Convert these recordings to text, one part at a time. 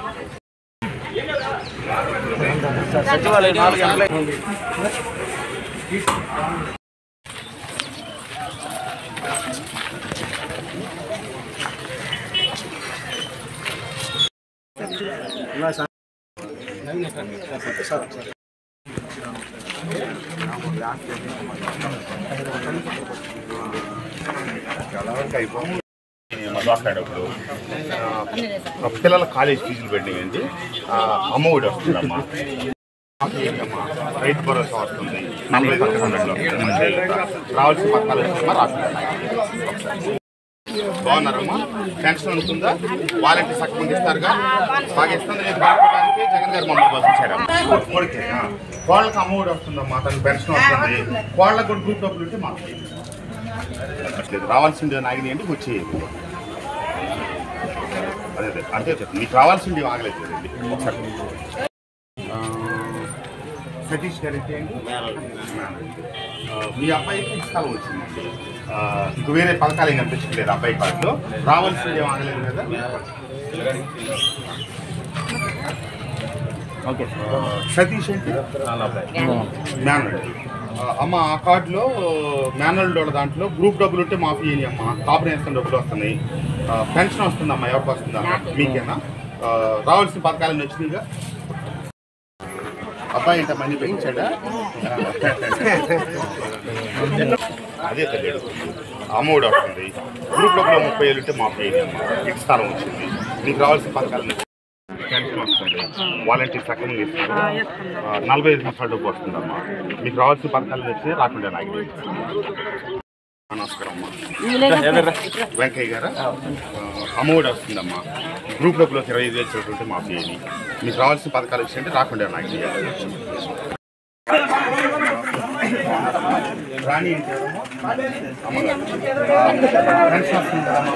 సచివాలయం నాలుగు గంటలకు మాట్లాడేప్పుడు ఆ, పిల్లల కాలేజ్ ఫీజులు పెట్టినాయండి అమ్మ ఒడి వస్తుందమ్మా అమ్మా, రైతు భరోసా వస్తుంది నలభై పదకొండులో రావాల్సిన పథకాలు వచ్చామా రాకుండా బాగున్నారమ్మా పెన్షన్ ఉంటుందా వాలంటీర్ సక్రమంగా ఇస్తారుగా బాగా ఇస్తుంది లేదు బాగుపడడానికి జగన్ గారు మమ్మల్ని పంపించారమ్మా కోడికే ఆ. కోళ్ళకి అమ్మ ఒడి వస్తుందమ్మా తనకు పెన్షన్ వస్తుంది కోళ్ళకు కూడా గ్రూప్ డబ్బులు ఉంటే మాకు లేదు రావాల్సింది నాగిని అంటే వచ్చేది అదే అదే అంటే చెప్పండి మీకు రావాల్సింది ఆగలేదు కదండి ఒకసారి ఆ, సతీష్ గారు అయితే ఏంటి? ఆ, మీ అబ్బాయికి స్థలం వచ్చిందండి ఆ, ఇంక వేరే పథకాలు ఏం కనిపించట్లేదు అబ్బాయి కార్డులో రావాల్సింది ఏం ఆగలేదు కదా ఓకే సతీష్ అంటే మ్యానువల్ ఆ, అమ్మ ఆ కార్డులో మ్యానువల్ డోళ్ళ దాంట్లో గ్రూప్ డబ్బులు ఉంటే మాఫీ చేయని అమ్మ కాంప్రహెన్షన్ డబ్బులు వస్తున్నాయి ఆ, పెన్షన్ వస్తుందమ్మా ఎవరికి వస్తుందా మీకేనా ఆ, రావాల్సిన పథకాలన్నీ వచ్చినాయిగా అబ్బాయి ఇంత మంది పెంచాడా అదే తెలియదు అమ్మఒడి వస్తుంది గ్రూప్ డబ్బులో ముప్పై ఏళ్ళు ఉంటే మాఫీ చేయని అమ్మ ఇంటి స్థానం వచ్చింది మీకు రావాల్సిన పథకాలన్నీ పెన్షన్ వస్తుంది వాలంటీర్ సక్రమంగా ఇస్తారు ఆ, నలభై ఐదు సంవత్సరాల డబ్బు వస్తుందమ్మా మీకు రావాల్సిన పథకాలు వచ్చి రాకుండా నాకు నమస్కారం అమ్మా వెంకయ్య గారా ఆ, అమ్మఒడి వస్తుందమ్మా గ్రూప్ డబ్బులోకి ఇరవై ఐదు వేలు చూసుకుంటే మాఫీ అయ్యి మీకు రావాల్సిన పథకాలు వచ్చింటే రాకుండా నాకు రాణి ఏంటి ఎవరమ్మా? అమ్మగారు పెన్షన్ వస్తుంది కదమ్మా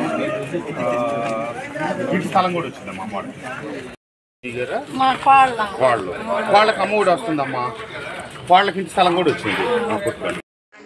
ఆ, ఇంటి స్థలం కూడా వచ్చిందమ్మా అమ్మవాడికి గారా మా కోళ్ళ వాళ్ళు వాళ్ళకి అమ్మ కూడా వస్తుందమ్మా వాళ్ళకి ఇంటి స్థలం కూడా వచ్చింది ఆ పుట్టుకొని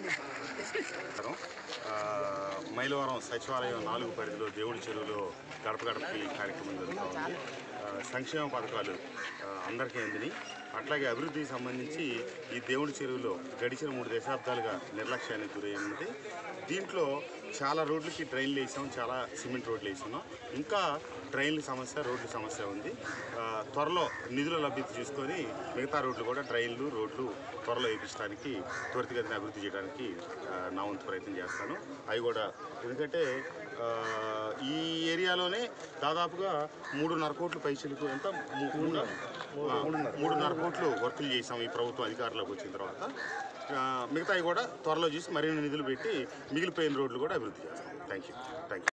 మైలవరం సచివాలయం నాలుగు పరిధిలో దేవుడి చెరువులో గడప గడపకి కార్యక్రమం జరుగుతూ ఉంది ఆ, సంక్షేమ పథకాలు ఆ, అందరికీ అందినాయి అట్లాగే అభివృద్ధికి సంబంధించి ఈ దేవుడి చెరువులో గడిచిన మూడు దశాబ్దాలుగా నిర్లక్ష్యానికి గురైనది దీంట్లో చాలా రోడ్లకి డ్రైన్లు వేసాం చాలా సిమెంట్ రోడ్లు వేసాము ఇంకా డ్రైన్ల సమస్య రోడ్ల సమస్య ఉంది ఆ, త్వరలో నిధుల లభ్యత చూసుకొని మిగతా రోడ్లు కూడా డ్రైన్లు రోడ్లు త్వరలో వేయించడానికి త్వరితగతిన అభివృద్ధి చేయడానికి ఆ, నా వంతు ప్రయత్నం చేస్తాను అవి కూడా ఎందుకంటే ఆ, ఈ ఏరియాలోనే దాదాపుగా మూడున్నర కోట్లు పైసలకు ఎంత మూ- మూడున్నర ఆ, మూడున్నర కోట్లు వర్కులు చేసాం ఈ ప్రభుత్వం అధికారంలోకి వచ్చిన తర్వాత ఆ, మిగతావి కూడా త్వరలో చూసి మరిన్ని నిధులు పెట్టి మిగిలిపోయిన రోడ్లు కూడా అభివృద్ధి చేస్తాం థ్యాంక్ యూ థ్యాంక్ యూ